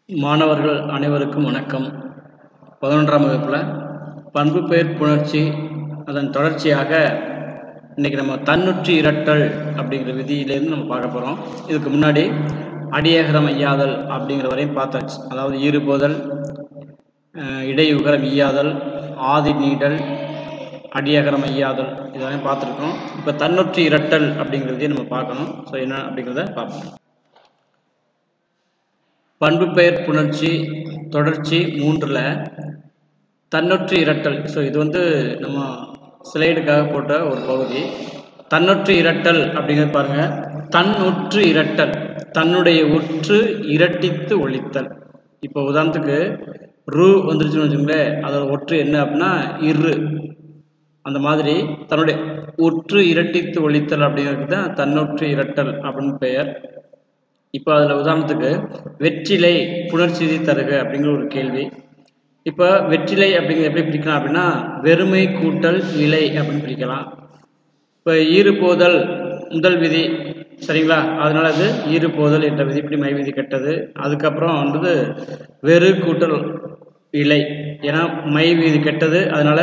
மாணவர்கள் அனைவருக்கும் வணக்கம் பதினொன்றாம் வகுப்பில் பண்பு பெயர் புணர்ச்சி அதன் தொடர்ச்சியாக இன்றைக்கி நம்ம தன்னுற்றி இரட்டல் அப்படிங்கிற விதியிலேருந்து நம்ம பார்க்க போகிறோம் இதுக்கு முன்னாடி அடியகரம் ஐயாதல் அப்படிங்கிற வரையும் பார்த்தாச்சு அதாவது ஈறுபோதல் அஹ், இடையுகரம் ஈயாதல் ஆதி நீடல் அடியகரம் ஐயாதல் இதெல்லாம் பார்த்துருக்கோம் இப்போ தன்னுற்றி இரட்டல் அப்படிங்கிறதையும் நம்ம பார்க்கணும் ஸோ என்ன அப்படிங்கிறத பார்ப்போம் பண்பு பெயர் புணர்ச்சி தொடர்ச்சி மூன்றில் தன்னொற்று இரட்டல் ஸோ இது வந்து நம்ம ஸ்லைடுக்காக போட்ட ஒரு பகுதி தன்னொற்று இரட்டல் அப்படிங்கிறது பாருங்க தன்னுற்று இரட்டல் தன்னுடைய உற்று இரட்டித்து ஒழித்தல் இப்போ உதாரணத்துக்கு ரு வந்துருச்சுன்னு வச்சுங்களேன் அதோட ஒற்று என்ன அப்படின்னா இரு அந்த மாதிரி தன்னுடைய உற்று இரட்டித்து ஒழித்தல் அப்படிங்கிறது தான் தன்னொற்று இரட்டல் அப்படின்னு பெயர் இப்போ அதில் உதாரணத்துக்கு வெற்றிலை புணர்ச்சிதி தருக அப்படிங்கிற ஒரு கேள்வி இப்போ வெற்றிலை அப்படிங்கிற எப்படி பிரிக்கலாம் அப்படின்னா வெறுமை கூட்டல் இலை அப்படின்னு பிரிக்கலாம் இப்போ ஈறுபோதல் முதல் விதி சரிங்களா அதனால அது ஈறுபோதல் என்ற விதி இப்படி மை விதி கெட்டது அதுக்கப்புறம் வந்து வெறு கூட்டல் இலை ஏன்னா மை விதி கெட்டது அதனால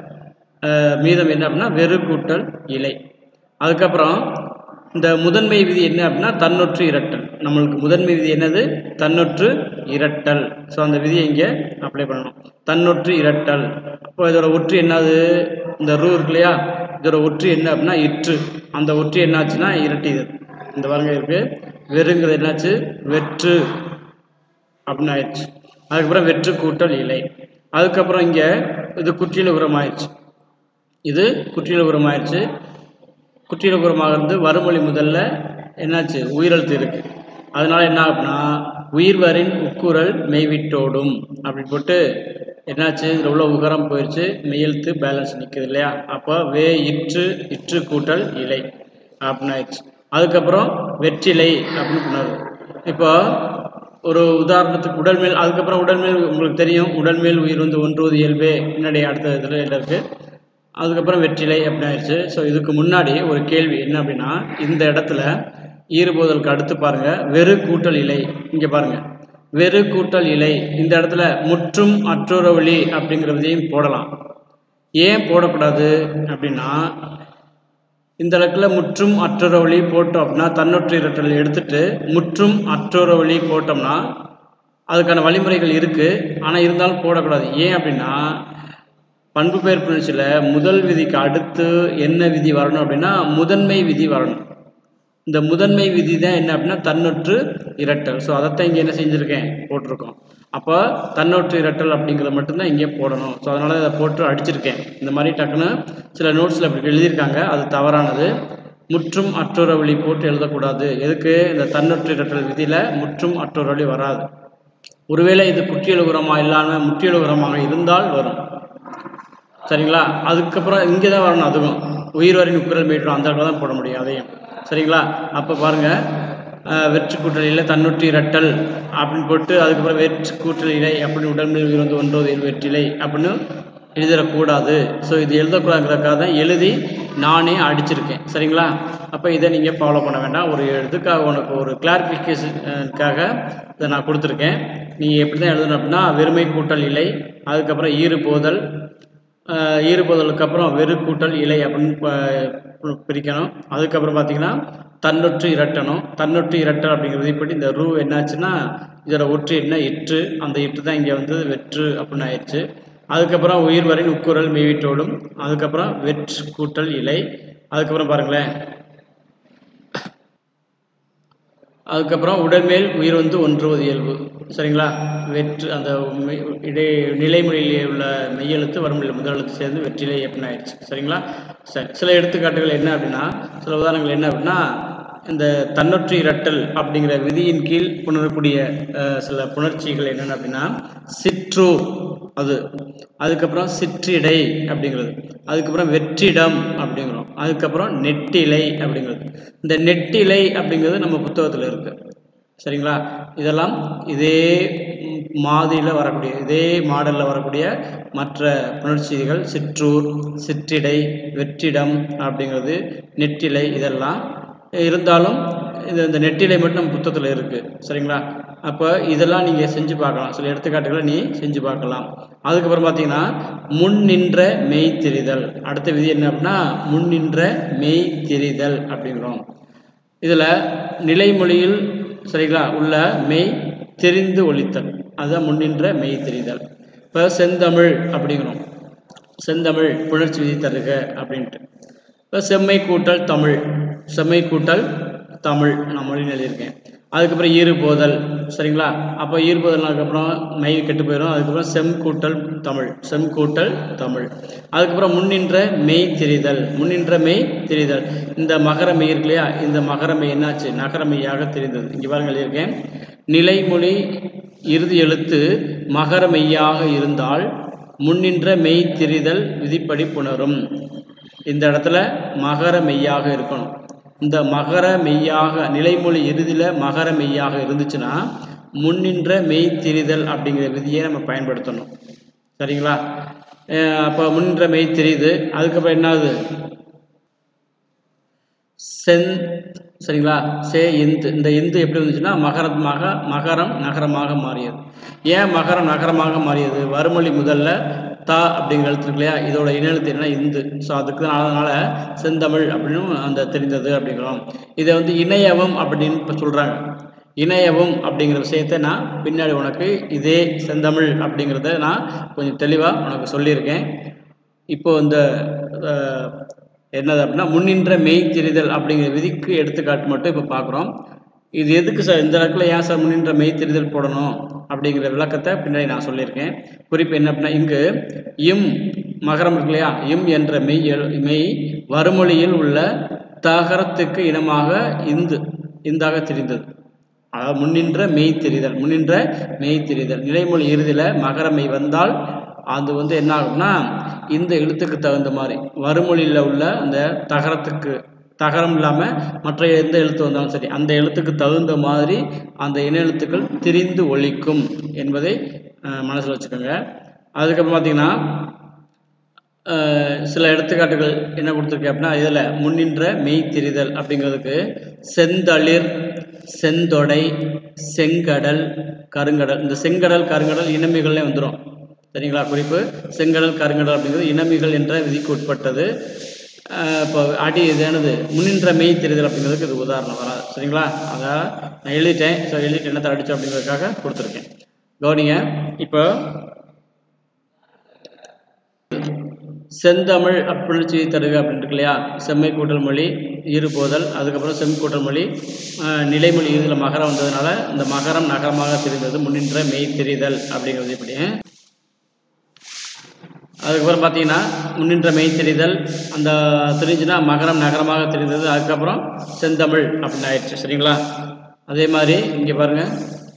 அஹ், மீதம் என்ன அப்படின்னா வெறு கூட்டல் இலை அதுக்கப்புறம் இந்த முதன்மை விதி என்ன அப்படின்னா தன்னொற்று இரட்டல் நம்மளுக்கு முதன்மை விதி என்னது தன்னொற்று இரட்டல் ஸோ அந்த விதியை இங்கே அப்ளை பண்ணணும் தன்னொற்று இரட்டல் அப்போ இதோட ஒற்று என்னது இந்த ரூ இருக்கு இல்லையா இதோட ஒற்று என்ன அப்படின்னா இற்று அந்த ஒற்று என்னாச்சுன்னா இரட்டிது இந்த பாருங்க இருக்கு வெறுங்கிறது என்னாச்சு வெற்று அப்படின்னு ஆயிடுச்சு அதுக்கப்புறம் வெற்று கூட்டல் இலை அதுக்கப்புறம் இங்கே இது குற்றியல் உரம் ஆயிடுச்சு இது குற்றியல் உரம் ஆயிடுச்சு குற்றியலுபுறமாக இருந்து வறுமொழி முதல்ல என்னாச்சு உயிரெழுத்து இருக்கு அதனால என்ன அப்படின்னா உயிர்வரின் உக்குரல் மெய்விட்டோடும் அப்படி போட்டு என்னாச்சு இதில் உள்ள உகரம் போயிடுச்சு மெய்யெழுத்து பேலன்ஸ் நிற்குது இல்லையா அப்போ வே இற்று இற்று கூட்டல் இலை அப்படின்னு ஆயிடுச்சு அதுக்கப்புறம் வெற்றிலை அப்படின்னு சொன்னார் இப்போ ஒரு உதாரணத்துக்கு உடல்மேல் அதுக்கப்புறம் உடல்மேல் உங்களுக்கு தெரியும் உடல்மேல் உயிர் வந்து ஒன்றுவது இயல்பே முன்னாடி அடுத்த இதில் என்ன இருக்குது அதுக்கப்புறம் வெற்றிலை அப்படின்னு ஆயிடுச்சு ஸோ இதுக்கு முன்னாடி ஒரு கேள்வி என்ன அப்படின்னா இந்த இடத்துல ஈறுபோதலுக்கு அடுத்து பாருங்க வெறு கூட்டல் இலை இங்கே பாருங்க வெறு கூட்டல் இலை இந்த இடத்துல முற்றும் அற்றொருவழி அப்படிங்கிற விதையும் போடலாம் ஏன் போடக்கூடாது அப்படின்னா இந்த இடத்துல முற்றும் அற்றொருவழி போட்டோம் அப்படின்னா தன்னொற்று இரட்டல் எடுத்துட்டு முற்றும் அற்றொருவழி போட்டோம்னா அதுக்கான வழிமுறைகள் இருக்குது ஆனால் இருந்தாலும் போடக்கூடாது ஏன் அப்படின்னா பண்பு பெயர் புணர்ச்சியில் முதல் விதிக்கு அடுத்து என்ன விதி வரணும் அப்படின்னா முதன்மை விதி வரணும் இந்த முதன்மை விதி தான் என்ன அப்படின்னா தன்னொற்று இரட்டல் ஸோ அதைத்தான் இங்கே என்ன செஞ்சுருக்கேன் போட்டிருக்கோம் அப்போ தன்னொற்று இரட்டல் அப்படிங்கிறத மட்டும்தான் இங்கே போடணும் ஸோ அதனால் இதை போட்டு அடிச்சிருக்கேன் இந்த மாதிரி டக்குன்னு சில நோட்ஸில் அப்படி எழுதியிருக்காங்க அது தவறானது முற்றும் அற்றொரு போட்டு எழுதக்கூடாது எதுக்கு இந்த தன்னொற்று இரட்டல் விதியில் முற்றும் அற்றொரு வராது ஒருவேளை இது குற்றியல் உரமாக இல்லாமல் முற்றியல் உரமாக இருந்தால் வரும் சரிங்களா அதுக்கப்புறம் இங்கே தான் வரணும் அதுவும் உயிர் வரின் உக்குரல் மீட்டரும் அந்த இடத்துல தான் போட முடியும் அதையும் சரிங்களா அப்போ பாருங்கள் வெற்றி கூட்டல் இல்லை தன்னுற்றி இரட்டல் அப்படின்னு போட்டு அதுக்கப்புறம் வெற்றி கூட்டல் இலை அப்படின்னு உடல்நிலை உயிர் வந்து ஒன்றது வெற்றிலை அப்படின்னு எழுதிடக்கூடாது ஸோ இது எழுதக்கூடாதுங்கிறதுக்காக தான் எழுதி நானே அடிச்சிருக்கேன் சரிங்களா அப்போ இதை நீங்கள் ஃபாலோ பண்ண வேண்டாம் ஒரு இதுக்காக உனக்கு ஒரு கிளாரிஃபிகேஷனுக்காக இதை நான் கொடுத்துருக்கேன் நீ எப்படி தான் எழுதணும் அப்படின்னா வெறுமை கூட்டல் இலை அதுக்கப்புறம் ஈறு போதல் ஆஹ் ஈறுபோதலுக்கு அப்புறம் வெறு கூட்டல் இலை அப்படின்னு ப- பிரிக்கணும் அதுக்கப்புறம் பார்த்தீங்கன்னா தன்னொற்று இரட்டணும் தன்னொற்று இரட்டல் அப்படிங்கிறது இப்படி இந்த ரூ என்னாச்சுன்னா இதோட ஒற்று என்ன இற்று அந்த இற்று தான் இங்கே வந்து வெற்று அப்படின்னு ஆயிடுச்சு அதுக்கப்புறம் உயிர் வரின் உக்குரல் மெய்விட்டோடும் அதுக்கப்புறம் வெற்று கூட்டல் இலை அதுக்கப்புறம் பாருங்களேன் அதுக்கப்புறம் உடல்மேல் உயிர் வந்து ஒன்றுவது இயல்பு சரிங்களா வெற்று அந்த மெய் இடை நிலைமொழியிலே உள்ள மெய்யெழுத்து வறுமொழியில் முதல் எழுத்து சேர்ந்து வெற்றிலை அப்படின்னு ஆயிடுச்சு சரிங்களா சரி சில எடுத்துக்காட்டுகள் என்ன அப்படின்னா சில உதாரணங்கள் என்ன அப்படின்னா இந்த தன்னொற்று இரட்டல் அப்படிங்கிற விதியின் கீழ் புணரக்கூடிய அஹ், சில புணர்ச்சிகள் என்னென்ன அப்படின்னா சிற்றூர் அது அதுக்கப்புறம் சிற்றிடை அப்படிங்கிறது அதுக்கப்புறம் வெற்றிடம் அப்படிங்கிறோம் அதுக்கப்புறம் நெட்டிலை அப்படிங்கிறது இந்த நெட்டிலை அப்படிங்கிறது நம்ம புத்தகத்தில் இருக்கு சரிங்களா இதெல்லாம் இதே ம், மாதிரியில் வரக்கூடிய இதே மாடலில் வரக்கூடிய மற்ற புணர்ச்சிகள் சிற்றூர் சிற்றிடை வெற்றிடம் அப்படிங்கிறது நெட்டிலை இதெல்லாம் இருந்தாலும் இது இந்த நெட்டிலை மட்டும் நம்ம புத்தகத்தில் இருக்குது சரிங்களா அப்போ இதெல்லாம் நீங்கள் செஞ்சு பார்க்கலாம் சில எடுத்துக்காட்டுகளை நீ செஞ்சு பார்க்கலாம் அதுக்கப்புறம் பார்த்தீங்கன்னா முன் நின்ற மெய் தெரிதல் அடுத்த விதி என்ன அப்படின்னா முன் நின்ற மெய் தெரிதல் அப்படிங்கிறோம் இதில் நிலைமொழியில் சரிங்களா உள்ள மெய் தெரிந்து ஒழித்தல் அதுதான் முன்னின்ற மெய் தெரிதல் இப்போ செந்தமிழ் அப்படிங்கிறோம் செந்தமிழ் புணர்ச்சி விதி தருக அப்படின்ட்டு இப்போ செம்மை கூட்டல் தமிழ் செம்மை கூட்டல் தமிழ் நான் மொழி எழுதியிருக்கேன் அதுக்கப்புறம் ஈறு போதல் சரிங்களா அப்போ ஈறு போதல்னதுக்கப்புறம் மை கெட்டு போயிடும் அதுக்கப்புறம் செம் கூட்டல் தமிழ் செம் கூட்டல் தமிழ் அதுக்கப்புறம் முன்னின்ற மெய் தெரிதல் முன்னின்ற மெய் தெரிதல் இந்த மகர மெய் இருக்கு இல்லையா இந்த மகர மெய் என்னாச்சு நகர மெய்யாக தெரிந்தது இங்கே பாருங்க எழுதியிருக்கேன் நிலைமொழி இறுதி எழுத்து மகர மெய்யாக இருந்தால் முன்னின்ற மெய் தெரிதல் விதிப்படி புணரும் இந்த இடத்துல மகர மெய்யாக இருக்கணும் இந்த மகர மெய்யாக நிலைமொழி இறுதியில் மகர மெய்யாக இருந்துச்சுன்னா முன்னின்ற மெய் தெரிதல் அப்படிங்கிற விதியை நம்ம பயன்படுத்தணும் சரிங்களா அஹ் அப்போ முன்னின்ற மெய் தெரியுது அதுக்கப்புறம் என்னாகுது சென் சரிங்களா சே இந்து இந்த இந்து எப்படி வந்துச்சுன்னா மகரமாக மகரம் நகரமாக மாறியது ஏன் மகரம் நகரமாக மாறியது வறுமொழி முதல்ல தா அப்படிங்கிற எழுத்து இருக்கு இல்லையா இதோட இனெழுத்து என்ன இந்து ஸோ அதுக்கு அதனால செந்தமிழ் அப்படின்னு அந்த தெரிந்தது அப்படிங்கிறோம் இதை வந்து இணையவும் அப்படின்னு இப்போ சொல்கிறாங்க இணையவும் அப்படிங்கிற விஷயத்தை நான் பின்னாடி உனக்கு இதே செந்தமிழ் அப்படிங்கிறத நான் கொஞ்சம் தெளிவாக உனக்கு சொல்லியிருக்கேன் இப்போ இந்த அஹ், என்னது அப்படின்னா முன்னின்ற மெய் தெரிதல் அப்படிங்கிற விதிக்கு எடுத்துக்காட்டு மட்டும் இப்போ பார்க்குறோம் இது எதுக்கு சார் இந்த இடத்துல ஏன் சார் முன்னின்ற மெய் தெரிதல் போடணும் அப்படிங்கிற விளக்கத்தை பின்னாடி நான் சொல்லியிருக்கேன் குறிப்பு என்ன அப்படின்னா இங்கு இம் மகரம் இருக்கு இல்லையா இம் என்ற மெய் எழு- மெய் வறுமொழியில் உள்ள தகரத்துக்கு இனமாக இந்து இந்தாக தெரிந்தது அதாவது முன்னின்ற மெய் தெரிதல் முன்னின்ற மெய் தெரிதல் நிலைமொழி இறுதியில் மகர மெய் வந்தால் அது வந்து என்ன ஆகும்னா இந்த எழுத்துக்கு தகுந்த மாதிரி வறுமொழியில் உள்ள அந்த தகரத்துக்கு தகரம் இல்லாமல் மற்ற எந்த எழுத்து வந்தாலும் சரி அந்த எழுத்துக்கு தகுந்த மாதிரி அந்த இன எழுத்துக்கள் திரிந்து ஒழிக்கும் என்பதை மனசில் வச்சுக்கோங்க அதுக்கப்புறம் பார்த்தீங்கன்னா அஹ் சில எடுத்துக்காட்டுகள் என்ன கொடுத்துருக்கேன் அப்படின்னா இதில் முன்னின்ற மெய் தெரிதல் அப்படிங்கிறதுக்கு செந்தளிர் செந்தொடை செங்கடல் கருங்கடல் இந்த செங்கடல் கருங்கடல் இனமிகள்லே வந்துடும் சரிங்களா குறிப்பு செங்கடல் கருங்கடல் அப்படிங்கிறது இனமிகள் என்ற விதிக்கு உட்பட்டது அஹ் இப்போ அடி இது என்னது முன்னின்ற மெய் தெரிதல் அப்படிங்கிறதுக்கு இது உதாரணம் வராது சரிங்களா அதை நான் எழுதிட்டேன் ஸோ எழுதிட்டு என்னத்தை அடித்தோம் அப்படிங்கிறதுக்காக கொடுத்துருக்கேன் கவனிங்க இப்போ செந்தமிழ் அப்புணர்ச்சி தருக அப்படின்னு இருக்கு இல்லையா செம்மை கூட்டல் மொழி ஈறுபோதல் அதுக்கப்புறம் செம் கூட்டல் மொழி ஆஹ், நிலைமொழி இதில் மகரம் வந்ததுனால இந்த மகரம் நகரமாக தெரிந்தது முன்னின்ற மெய் தெரிதல் அப்படிங்கிறது இப்படி அதுக்கப்புறம் பார்த்தீங்கன்னா முன்னின்ற மெய் தெரிதல் அந்த தெரிஞ்சுன்னா மகரம் நகரமாக தெரிந்தது அதுக்கப்புறம் செந்தமிழ் அப்படின்னு ஆயிடுச்சு சரிங்களா அதே மாதிரி இங்கே பாருங்கள்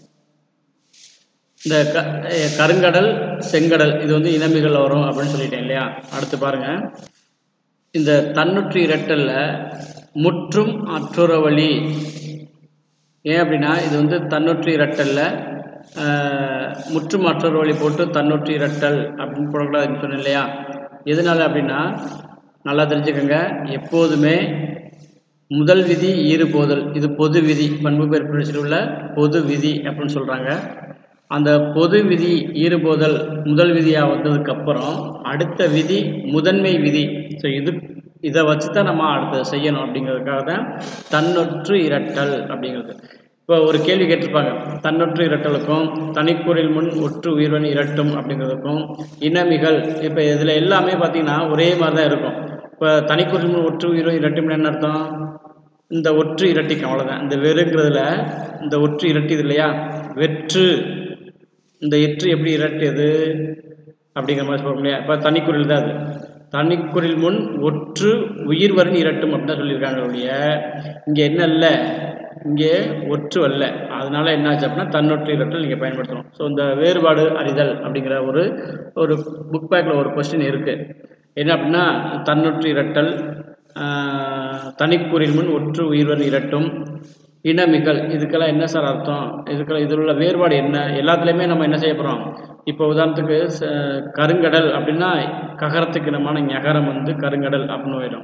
இந்த க அஹ் கருங்கடல் செங்கடல் இது வந்து இனமிகள் வரும் அப்படின்னு சொல்லிட்டேன் இல்லையா அடுத்து பாருங்க இந்த தன்னுற்றி இரட்டல்ல முற்றும் அற்றுறவழி ஏன் அப்படின்னா இது வந்து தன்னுற்றி இரட்டல்ல ஆஹ், முற்றும் அற்றுறவழி போட்டு தன்னுற்றி இரட்டல் அப்படின்னு போடக்கூடாதுன்னு சொன்னேன் இல்லையா எதனால அப்படின்னா நல்லா தெரிஞ்சுக்கோங்க எப்போதுமே முதல் விதி ஈறுபோதல் இது பொது விதி பண்பு பெயர் புணர்ச்சியில் உள்ள பொது விதி அப்படின்னு சொல்கிறாங்க அந்த பொது விதி ஈறுபோதல் முதல் விதியாக வந்ததுக்கப்புறம் அடுத்த விதி முதன்மை விதி ஸோ இது இதை வச்சு தான் நம்ம அடுத்தது செய்யணும் அப்படிங்கிறதுக்காக தான் தன்னொற்று இரட்டல் அப்படிங்கிறது இப்போ ஒரு கேள்வி கேட்டிருப்பாங்க தன்னொற்று இரட்டலுக்கும் தனிக்குறில் முன் ஒற்று உயிர்வன் இரட்டும் அப்படிங்கிறதுக்கும் இனமிகள் இப்போ இதில் எல்லாமே பார்த்தீங்கன்னா ஒரே மாதிரி தான் இருக்கும் இப்போ தனிக்குறில் முன் ஒற்று உயிர்வன் இரட்டும்னு என்ன அர்த்தம் இந்த ஒற்று இரட்டிக்கும் அவ்வளோதான் இந்த வெறுங்கிறதுல இந்த ஒற்று இரட்டிது இல்லையா வெற்று இந்த எற்று எப்படி இரட்டியது அப்படிங்கிற மாதிரி சொல்ல முடியாது இப்போ தனிக்குறில் தான் அது தனிக்குறில் முன் ஒற்று உயிர் வரும் இரட்டும் அப்படின்னு தான் சொல்லியிருக்காங்க ஒழிய இங்கே என்ன இல்லை இங்கே ஒற்று அல்ல அதனால என்னாச்சு அப்படின்னா தன்னொற்று இரட்டல் நீங்கள் பயன்படுத்தணும் ஸோ இந்த வேறுபாடு அறிதல் அப்படிங்கிற ஒரு ஒரு புக் பேக்கில் ஒரு கொஸ்டின் இருக்குது என்ன அப்படின்னா தன்னொற்று இரட்டல் ஆஹ், தனிக்குறில் முன் ஒற்று உயிர்வன் இரட்டும் இனமிகள் இதுக்கெல்லாம் என்ன சார் அர்த்தம் இதுக்கெல்லாம் இதில் உள்ள வேறுபாடு என்ன எல்லாத்துலேயுமே நம்ம என்ன செய்ய போகிறோம் இப்போ உதாரணத்துக்கு ச- கருங்கடல் அப்படின்னா ககரத்துக்கு இனமான ஞகரம் வந்து கருங்கடல் அப்படின்னு போயிடும்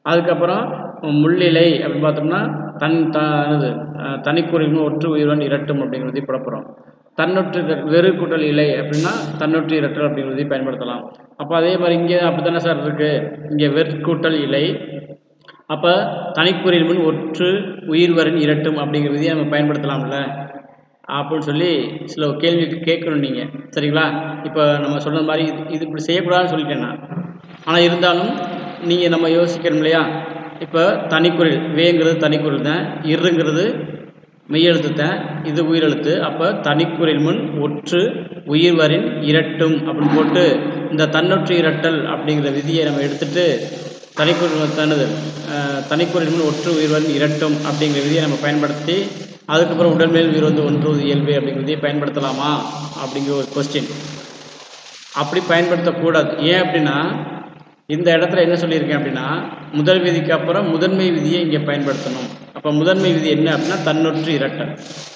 அதுக்கப்புறம் முள்ளிலை அப்படின்னு பார்த்தோம்னா தன் த என்னது அஹ், தனிக்குறிலும் ஒற்று உயிரன் இரட்டும் அப்படிங்கிறதையும் புறப்புறோம் தன்னொற்று இர- வெறு கூட்டல் இலை அப்படின்னா தன்னொற்று இரட்டல் அப்படிங்கிறதையும் பயன்படுத்தலாம் அப்போ அதே மாதிரி இங்கே அப்படி தானே சார் இருக்குது இங்கே வெற்கூட்டல் இலை அப்போ தனிக்குறில் முன் ஒற்று உயிர்வரின் இரட்டும் அப்படிங்கிறதையும் நம்ம பயன்படுத்தலாம்ல அப்படின்னு சொல்லி சில கேள்வி கேட்கணும் நீங்கள் சரிங்களா இப்போ நம்ம சொன்ன மாதிரி இது இது இப்படி செய்யக்கூடாதுன்னு சொல்லிட்டேன் நான் ஆனால் இருந்தாலும் நீங்கள் நம்ம யோசிக்கணும் இல்லையா இப்போ தனிக்குறில் வேங்கிறது தனிக்குறில் தான் இருங்கிறது மெய்யெழுத்து தான் இது உயிரெழுத்து அப்போ தனிக்குறில் முன் ஒற்று உயிர்வரின் இரட்டும் அப்படின்னு போட்டு இந்த தன்னொற்று இரட்டல் அப்படிங்கிற விதியை நம்ம எடுத்துட்டு தனிக்குறில் தனது தனிக்குறில் முன் ஒற்று உயிர்வரின் இரட்டும் அப்படிங்கிற விதியை நம்ம பயன்படுத்தி அதுக்கப்புறம் உடல்மேல் உயிர் வந்து ஒன்றுவது இயல்பு அப்படிங்கிற விதியை பயன்படுத்தலாமா அப்படிங்கிற ஒரு கொஸ்டின் அப்படி பயன்படுத்தக்கூடாது ஏன் அப்படின்னா இந்த இடத்துல என்ன சொல்லியிருக்கேன் அப்படின்னா முதல் விதிக்கு அப்புறம் முதன்மை விதியை இங்கே பயன்படுத்தணும் அப்போ முதன்மை விதி என்ன அப்படின்னா தன்னொற்று இரட்டல்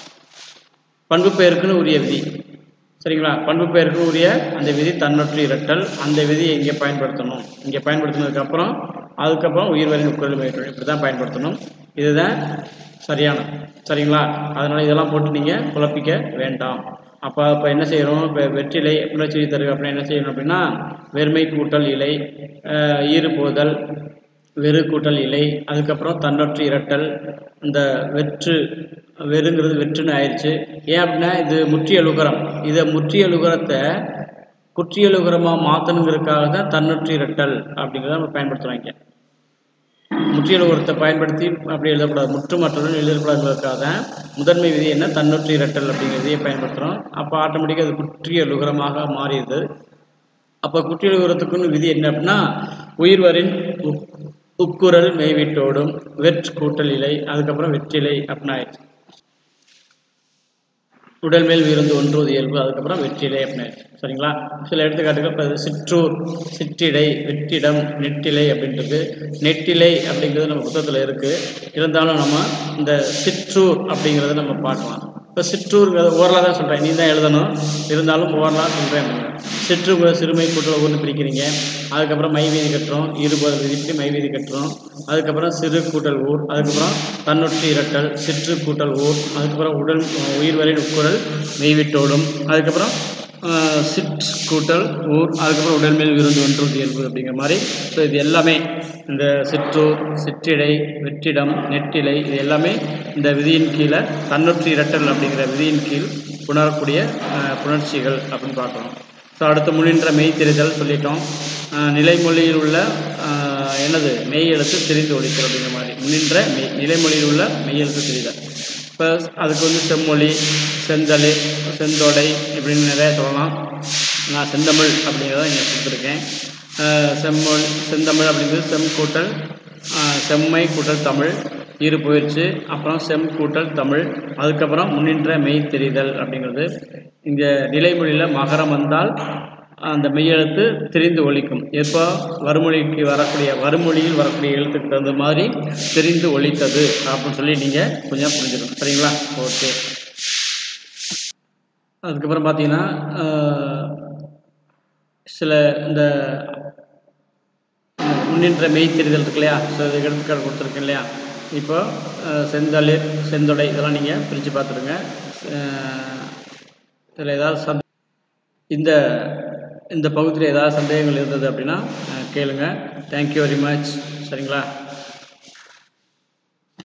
பண்பு பெயருக்குன்னு உரிய விதி சரிங்களா பண்பு பெயருக்குன்னு உரிய அந்த விதி தன்னொற்று இரட்டல் அந்த விதியை இங்கே பயன்படுத்தணும் இங்கே பயன்படுத்தினதுக்கப்புறம் அதுக்கப்புறம் உயிர்வரின் உட்கொள்ளும் மேற்கொள் இப்படி தான் பயன்படுத்தணும் இதுதான் சரியானது சரிங்களா அதனால் இதெல்லாம் போட்டு நீங்கள் குழப்பிக்க வேண்டாம் அப்போ இப்போ என்ன செய்கிறோம் இப்போ வெற்றிலை புணர்ச்சி தருக அப்படின்னா என்ன செய்யணும் அப்படின்னா வெறுமை கூட்டல் இலை அஹ், ஈறு போதல் வெறு கூட்டல் இலை அதுக்கப்புறம் தன்னொற்று இரட்டல் இந்த வெற்று வெறுங்கிறது வெற்றுன்னு ஆயிடுச்சு ஏன் அப்படின்னா இது முற்றியலுகரம் இதை முற்றியலுகரத்தை குற்றியலுகரமாக மாற்றணுங்கிறதுக்காக தான் தன்னொற்று இரட்டல் அப்படிங்கிறத நம்ம பயன்படுத்துகிறாங்க முற்றியலுகரத்தை பயன்படுத்தி அப்படி எழுதக்கூடாது முற்றுமற்றதுன்னு எழுதக்கூடாதுங்கிறதுக்காக தான் முதன்மை விதி என்ன தன்னொற்று இரட்டல் அப்படிங்கிற விதியை பயன்படுத்துகிறோம் அப்போ ஆட்டோமேட்டிக்காக அது குற்றியலுகரமாக மாறிடுது அப்போ குற்றியலுகரத்துக்குன்னு விதி என்ன அப்படின்னா உயிர்வரின் உக் உக்குரல் மெய்விட்டோடும் வெற் கூட்டல் இலை அதுக்கப்புறம் வெற்றிலை அப்படின்னு ஆயிடுச்சு உடல் மேல் விருந்து ஒன்றுவது இயல்பு அதுக்கப்புறம் வெற்றிலை அப்படின்னு ஆயிடுச்சு சரிங்களா சில எடுத்துக்காட்டுகள் இப்போ சிற்றூர் சிற்றிடை வெற்றிடம் நெட்டிலை அப்படின்றது நெட்டிலை அப்படிங்கிறது நம்ம புத்தகத்தில் இருக்குது இருந்தாலும் நம்ம இந்த சிற்றூர் அப்படிங்கிறத நம்ம பார்க்கலாம் இப்போ சிற்றூருங்கிறது ஓரலாக தான் சொல்கிறேன் நீ தான் எழுதணும் இருந்தாலும் ஓரலாக சொல்கிறேன் சிற்றுங்கிற சிறுமை கூட்டல் ஊர்னு பிரிக்கிறீங்க அதுக்கப்புறம் மை வீதி கட்டுறோம் இருபது விதிப்படி மை வீதி கட்டுறோம் அதுக்கப்புறம் சிறு கூட்டல் ஊர் அதுக்கப்புறம் தன்னொற்று இரட்டல் சிற்று கூட்டல் ஊர் அதுக்கப்புறம் உடல் உயிர் வரை உட்குரல் மெய்விட்டோடும் அதுக்கப்புறம் ஆஹ், சிற் கூட்டல் ஊர் அதுக்கப்புறம் உடல் மேல் விருந்து ஒன்று இயல்பு அப்படிங்கிற மாதிரி ஸோ இது எல்லாமே இந்த சிற்றூர் சிற்றிடை வெற்றிடம் நெட்டிலை இது எல்லாமே இந்த விதியின் கீழே தன்னொற்று இரட்டல் அப்படிங்கிற விதியின் கீழ் புணரக்கூடிய ஆஹ், புணர்ச்சிகள் அப்படின்னு பார்க்கணும் ஸோ அடுத்து முன்னின்ற மெய் தெரிதல் சொல்லிட்டோம் ஆஹ் நிலைமொழியில் உள்ள ஆஹ் என்னது மெய் எழுத்து தெரிந்து ஒழித்தல் அப்படிங்கிற மாதிரி முன்னின்ற மெய் நிலைமொழியில் உள்ள மெய் எழுத்து தெரிதல் இப்போ அதுக்கு வந்து செம்மொழி செந்தளி செந்தொடை இப்படின்னு நிறைய சொல்லலாம் நான் செந்தமிழ் அப்படிங்கிறத இங்கே கொடுத்துருக்கேன் ஆஹ் செம்மொழி செந்தமிழ் அப்படிங்கிறது செம் கூட்டல் ஆஹ் செம்மை கூட்டல் தமிழ் இரு போயிடுச்சு அப்புறம் செம் கூட்டல் தமிழ் அதுக்கப்புறம் முன்னின்ற மெய் தெரிதல் அப்படிங்கிறது இங்கே நிலைமொழியில் மகரம் வந்தால் அந்த மெய்யெழுத்து தெரிந்து ஒலிக்கும் எப்போ வறுமொழிக்கு வரக்கூடிய வறுமொழியில் வரக்கூடிய எழுத்துக்கு தகுந்த மாதிரி தெரிந்து ஒலித்தது அப்படின்னு சொல்லி நீங்கள் கொஞ்சம் புரிஞ்சுக்கணும் சரிங்களா ஓகே அதுக்கப்புறம் பார்த்தீங்கன்னா ஆஹ், சில இந்த முன்னின்ற மெய் தெரிதல் இருக்கு இல்லையா ஸோ இது எடுத்துக்காட்டு கொடுத்துருக்கேன் இல்லையா இப்போ அஹ், செந்தளிர் செந்தொடை இதெல்லாம் நீங்கள் பிரித்து பார்த்துருங்க இதில் ஏதாவது சந் இந்த இந்த பகுதியில் ஏதாவது சந்தேகங்கள் இருந்தது அப்படின்னா அஹ், கேளுங்க தேங்க்யூ வெரி மச் சரிங்களா